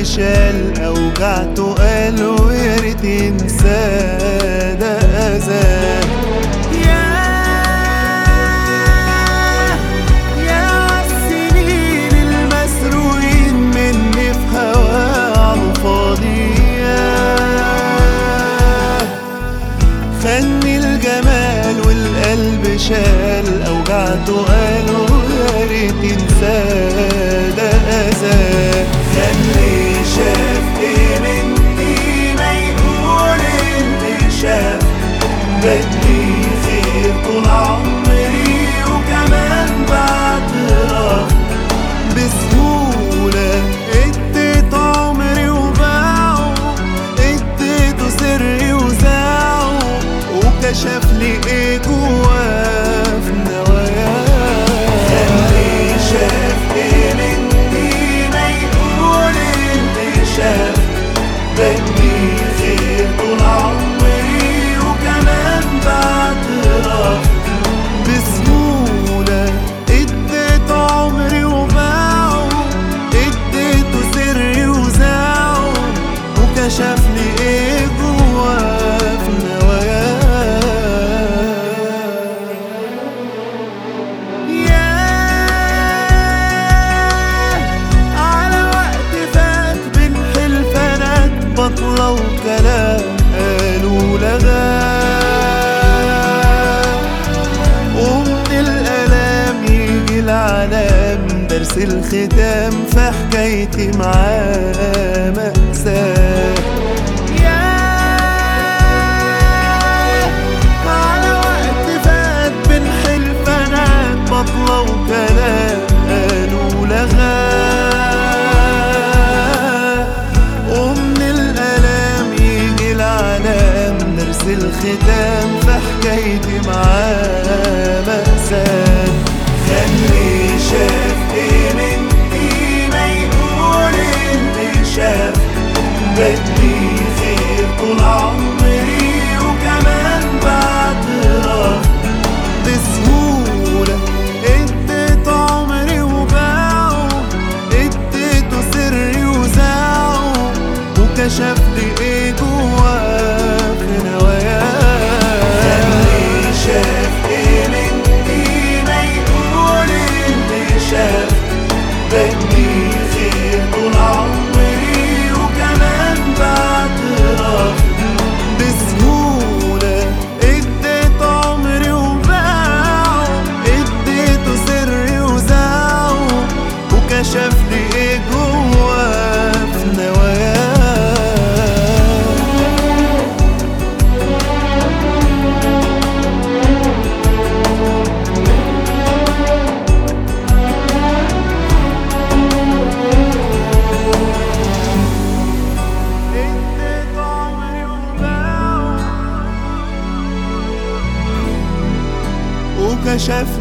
اللي شال اوجعته قال ويا ريت ينساه ده اذاه يا يا عالسنين المسروقين مني في هواه عالفاضي ياه خني الجمال والقلب شال اوجعته قالوا يا ريت ينساه ده اذاه خلي شاف ايه مني ما يقول اللي شاف بدي خير طول عمري وكمان بعترف بسهولة اديت عمري وباعه اديته سري وزاعه وكشف لي ايه جواه في نواياه خلي شاف ايه مني ما يقول اللي شاف بدي خير طول عمري وكمان بعترف بسهولة اديت عمري وباعه اديته سري وزاعه وكشف لي ايه جواه في نواياه ياه على وقت فات بين حلفانات بطلة وكلام قالوا لغاه ومن الألام يجي العلام درس الختام في حكايتي معاه مأساة ياه على وقت فات بين حلفانات بطلة وكلام قالوا لغاه ومن الألام يجي العلام درس الختام في حكايتي معاه مأساة خلي شاف ايه مني ما يقول اللي شاف بدي خير طول عمري وكمان بعترف بسهولة اديت عمري وباعه اديته سري وزاعه وكشف لي ايه جواه في نواياه خلي شاف ايه مني ما يقول اللي شاف بدي خير طول عمري وكمان بعترف بسهولة اديت عمري وباعه اديته سري وزاعه وكشف لي ايه جواه في نواياه اديت عمري وباعه وكشف